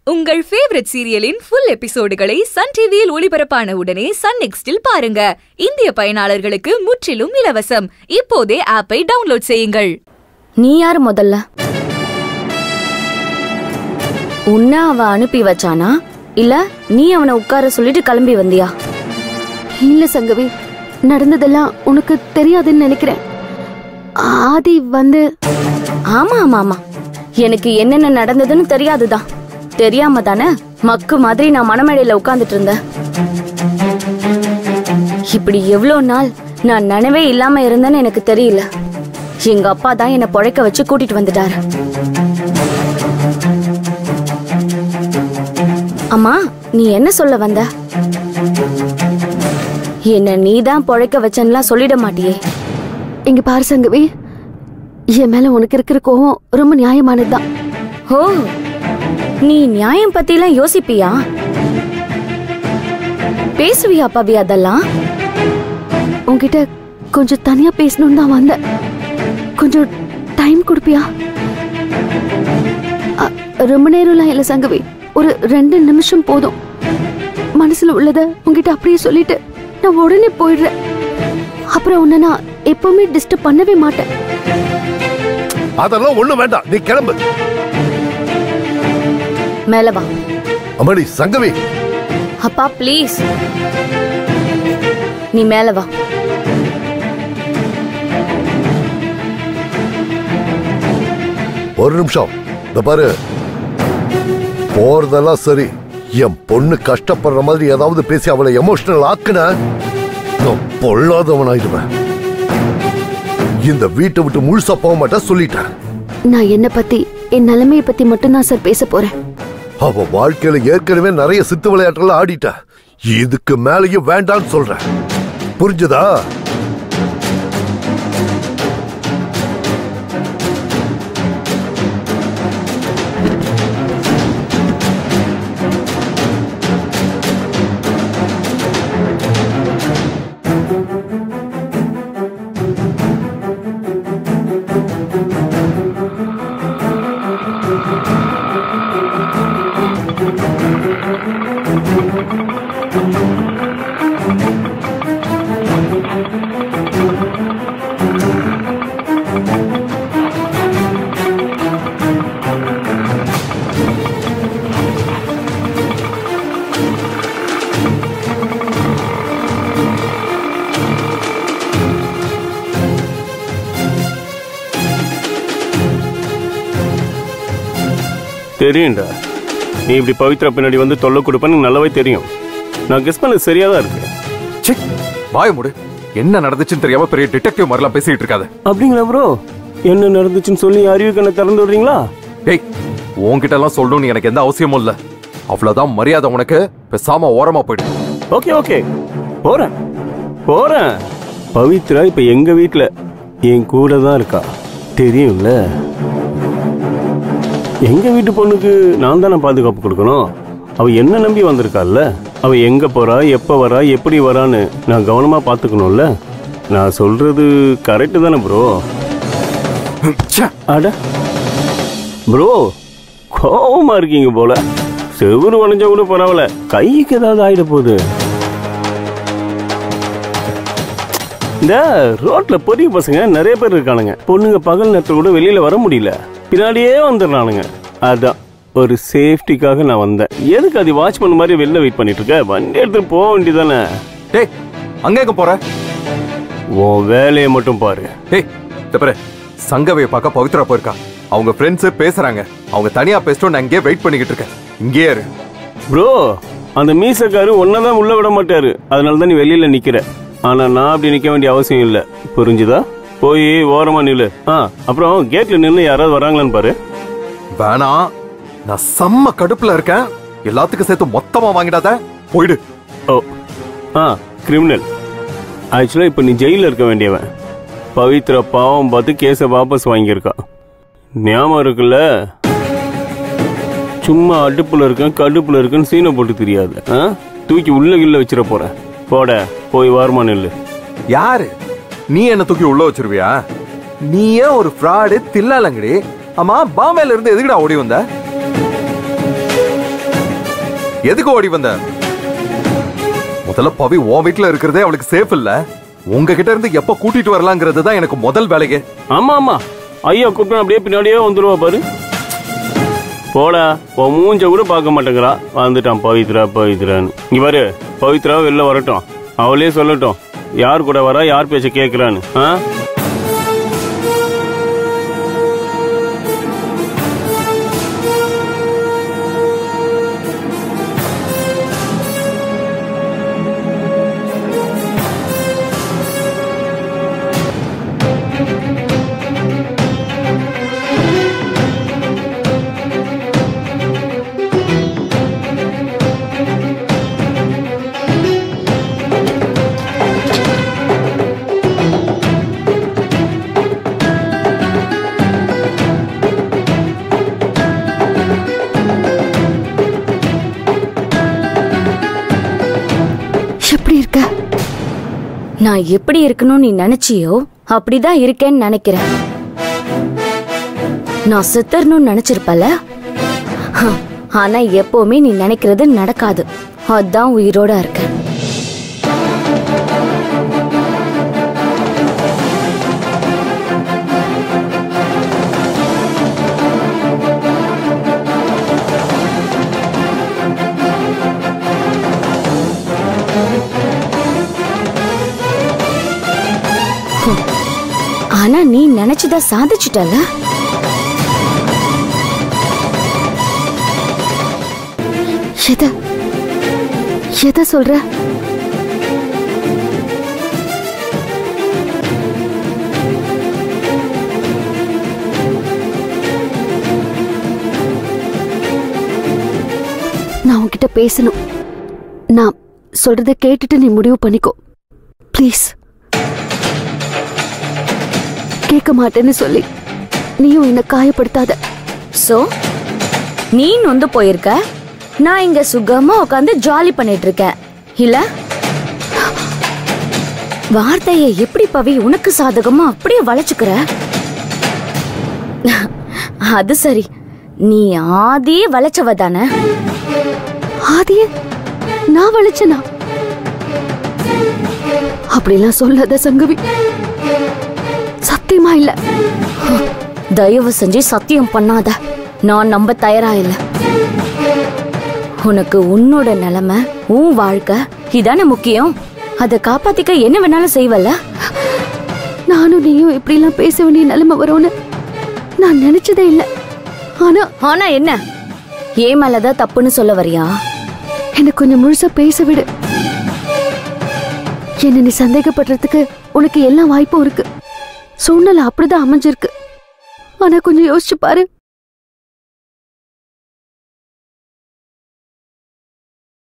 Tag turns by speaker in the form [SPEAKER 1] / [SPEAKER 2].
[SPEAKER 1] உங்கள் ஃபேவரட் சீரியலின் ஃபுல் எபிசோடுகளை சன் டிவியில் ஒளிபரப்பான உடனே சன் நெக்ஸ்டில் பாருங்க இந்திய பயனாளர்களுக்கு முற்றிலும் இலவசம் இப்போதே ஆப்பை டவுன்லோட் செய்யுங்கள்
[SPEAKER 2] நீ யார் முதல்ல உன்னை அவ அனுப்பி வச்சானா இல்ல நீ அவனை உட்கார சொல்லிட்டு கிளம்பி வந்தியா
[SPEAKER 3] இல்ல சங்கவி நடந்ததெல்லாம் உனக்கு தெரியாதுன்னு நினைக்கிறேன் ஆதி வந்து
[SPEAKER 2] ஆமா ஆமா ஆமா எனக்கு என்னென்ன நடந்ததுன்னு தெரியாதுதான் தெரியாம தானே மக்கு மாதிரி நான் மணமேடையில உட்கார்ந்துட்டு இருந்தேன் இப்படி எவ்வளோ நாள் நான் நினைவே இல்லாம இருந்தேன்னு எனக்கு தெரியல எங்க அப்பா தான் என்னை பொழைக்க வச்சு கூட்டிட்டு வந்துட்டாரு அம்மா நீ என்ன சொல்ல வந்த என்ன நீ தான் பொழைக்க வச்சன்னுலாம் சொல்லிட மாட்டியே
[SPEAKER 3] இங்க பாரு சங்கவி என் மேல உனக்கு இருக்கிற கோவம் ரொம்ப நியாயமானதுதான்
[SPEAKER 2] ஓ நீ நியாயம் பத்திலாம் யோசிப்பியா பேசுவியா பவி அதெல்லாம்
[SPEAKER 3] உன்கிட்ட கொஞ்சம் தனியா பேசணும்னு தான் வந்தேன் கொஞ்சம் டைம் கொடுப்பியா அ, ரொம்ப நேரம்லாம் இல்ல சங்கவி ஒரு ரெண்டு நிமிஷம் போதும் மனசுல உள்ளத உன்கிட்ட அப்படியே சொல்லிட்டு நான் உடனே போயிடுறேன் அப்புறம் உன்னை நான் எப்பவுமே டிஸ்டர்ப் பண்ணவே மாட்டேன்
[SPEAKER 4] அதெல்லாம் ஒண்ணு வேண்டாம் நீ கிளம்பு
[SPEAKER 2] மேல வா
[SPEAKER 4] அம்மாடி சங்கவி
[SPEAKER 2] அப்பா ப்ளீஸ் நீ மேல வா
[SPEAKER 4] ஒரு நிமிஷம் இந்த பாரு போறதெல்லாம் சரி என் பொண்ணு கஷ்டப்படுற மாதிரி ஏதாவது பேசி அவளை எமோஷனல் ஆக்குன நான் பொல்லாதவனாயிடுவேன் இந்த வீட்டை விட்டு முழுசா போக மாட்டேன் சொல்லிட்டேன்
[SPEAKER 3] நான் என்ன பத்தி என் நிலைமைய பத்தி மட்டும்தான் சார் பேச போறேன்
[SPEAKER 4] அவ வாழ்க்கையில ஏற்கனவே நிறைய சித்து விளையாட்டுல ஆடிட்ட இதுக்கு மேலேயும் வேண்டான்னு சொல்றேன் புரிஞ்சுதா
[SPEAKER 5] தெரியும்டா நீ இப்படி பவித்ரா பின்னாடி வந்து தொல்லை கொடுப்பேன்னு நல்லாவே தெரியும் நான் கெஸ் பண்ண சரியா தான் இருக்கு
[SPEAKER 6] சி வாய மூடு என்ன நடந்துச்சுன்னு தெரியாம பெரிய டிடெக்டிவ் மாதிரிலாம் பேசிட்டு இருக்காத
[SPEAKER 5] அப்படிங்களா ப்ரோ என்ன நடந்துச்சுன்னு சொல்லி அறிவு கண்ணை திறந்து விடுறீங்களா
[SPEAKER 6] டேய் உன்கிட்ட எல்லாம் சொல்லணும்னு எனக்கு எந்த அவசியமும் இல்ல அவ்வளவுதான் மரியாதை உனக்கு பேசாம ஓரமா போயிடு
[SPEAKER 5] ஓகே ஓகே போறேன் போறேன் பவித்ரா இப்ப எங்க வீட்ல என் கூட தான் இருக்கா தெரியும்ல எங்க வீட்டு பொண்ணுக்கு நான் தானே பாதுகாப்பு கொடுக்கணும் அவ என்ன நம்பி வந்திருக்கால்ல அவ எங்க போறா எப்ப வரா எப்படி வரான்னு நான் கவனமா பாத்துக்கணும்ல நான் சொல்றது கரெக்டு தானே ப்ரோ
[SPEAKER 6] ச்சே,
[SPEAKER 5] அட ப்ரோ கோவமா இருக்கீங்க போல செவுரு வளைஞ்சா கூட பரவாயில்ல கைக்கு ஏதாவது ஆயிட போகுது இந்த ரோட்ல பெரிய பசங்க நிறைய பேர் இருக்கானுங்க பொண்ணுங்க பகல் நேரத்துல கூட வெளியில வர முடியல பின்னாடியே வந்துடுறானுங்க அதான் ஒரு சேஃப்டிக்காக நான் வந்தேன் எதுக்கு அது வாட்ச்மேன் மாதிரி வெளில வெயிட் பண்ணிட்டு இருக்க வண்டி எடுத்துட்டு போக வேண்டியதானே
[SPEAKER 6] டேய் அங்க எங்க போற
[SPEAKER 5] உன் வேலையை மட்டும் பாரு
[SPEAKER 6] டேய் தப்பற சங்கவைய பார்க்க பவித்ரா போயிருக்கா அவங்க ஃப்ரெண்ட்ஸ் பேசுறாங்க அவங்க தனியா பேசிட்டு நான் இங்கே வெயிட் பண்ணிக்கிட்டு இருக்கேன் இங்கே இரு
[SPEAKER 5] ப்ரோ அந்த மீசக்காரு ஒன்னதான் உள்ள விட மாட்டாரு அதனால தான் நீ வெளியில நிக்கிற ஆனா நான் அப்படி நிக்க வேண்டிய அவசியம் இல்ல புரிஞ்சுதா போய் ஓரமா நில்லு ஆ அப்புறம் கேட்ல நின்னு யாராவது வராங்களான்னு பாரு
[SPEAKER 6] வேணாம் நான் செம்ம கடுப்புல இருக்கேன் எல்லாத்துக்கும் சேர்த்து மொத்தமா வாங்கிடாத போயிடு
[SPEAKER 5] ஓ ஆ கிரிமினல் ஆக்சுவலா இப்ப நீ ஜெயில இருக்க வேண்டியவன் பவித்ரா பாவம் பார்த்து கேஸை வாபஸ் வாங்கியிருக்கா ஞாபகம் இருக்குல்ல சும்மா அடுப்புல இருக்கேன் கடுப்புல இருக்கேன்னு சீனை போட்டு தெரியாது ஆ தூக்கி உள்ள கில்ல வச்சிட போறேன் போட போய் வாரமா நில்லு
[SPEAKER 6] யாரு நீ என்ன தூக்கி உள்ள வச்சிருவியா நீயே ஒரு ஃப்ராடு தில்லாலங்கடி ஆமா பாம்பேல இருந்து எதுக்குடா ஓடி வந்த எதுக்கு ஓடி வந்த முதல்ல பவி உன் வீட்டுல இருக்கிறதே அவளுக்கு சேஃப் இல்ல உங்ககிட்ட இருந்து எப்ப கூட்டிட்டு வரலாங்கிறது தான் எனக்கு முதல் வேலையே
[SPEAKER 5] ஆமா ஆமா ஐயா கூப்பிட்டு அப்படியே பின்னாடியே வந்துருவா பாரு போடா உன் மூஞ்ச கூட பார்க்க மாட்டேங்கிறா வந்துட்டான் பவித்ரா பவித்ரான்னு இங்க பாரு பவித்ரா வெளில வரட்டும் அவளே சொல்லட்டும் யார் கூட வரா யார் பேச்ச கேட்கறான்னு ஆ
[SPEAKER 3] எப்படி இருக்க
[SPEAKER 2] நான் எப்படி இருக்கணும்னு நீ நினைச்சியோ அப்படிதான் இருக்கேன்னு நினைக்கிறேன் நான் செத்தரணும்னு நினைச்சிருப்பல ஹம், ஆனா எப்பவுமே நீ நினைக்கிறது நடக்காது அதான் உயிரோட இருக்கேன் ஆனா நீ நினைச்சதா சாதிச்சிட்டல
[SPEAKER 3] எத எத சொல்ற நான் உன்கிட்ட பேசணும் நான் சொல்றத கேட்டுட்டு நீ முடிவு பண்ணிக்கோ ப்ளீஸ் கேட்க மாட்டேன்னு சொல்லி நீயும் என்ன காயப்படுத்தாத
[SPEAKER 2] சோ நீ நொந்து போயிருக்க நான் இங்க சுகமா உட்காந்து ஜாலி பண்ணிட்டு இருக்கேன் இல்ல வார்த்தையை எப்படி பவி உனக்கு சாதகமா அப்படியே வளைச்சுக்கிற அது சரி நீ ஆதியே வளைச்சவ தானே
[SPEAKER 3] ஆதிய நான் வளைச்சனா அப்படிலாம் சொல்லாத சங்கவி சத்தியமா இல்ல
[SPEAKER 2] தயவு செஞ்சு சத்தியம் பண்ணாத நான் நம்ப தயாரா இல்ல உனக்கு உன்னோட நிலைமை உன் வாழ்க்கை இதானே முக்கியம் அதை காப்பாத்திக்க என்ன வேணாலும் செய்வல்ல
[SPEAKER 3] நானும் நீயும் இப்படிலாம் பேச வேண்டிய நிலைமை வரும்னு நான் நினைச்சதே இல்ல ஆனா
[SPEAKER 2] ஆனா என்ன ஏன் மேலதான் தப்புன்னு சொல்ல வரியா
[SPEAKER 3] எனக்கு கொஞ்சம் முழுசா பேச விடு என்ன நீ சந்தேகப்படுறதுக்கு உனக்கு எல்லா வாய்ப்பும் இருக்கு சூழ்நிலை அப்படிதான் அமைஞ்சிருக்கு ஆனா கொஞ்சம் யோசிச்சு பாரு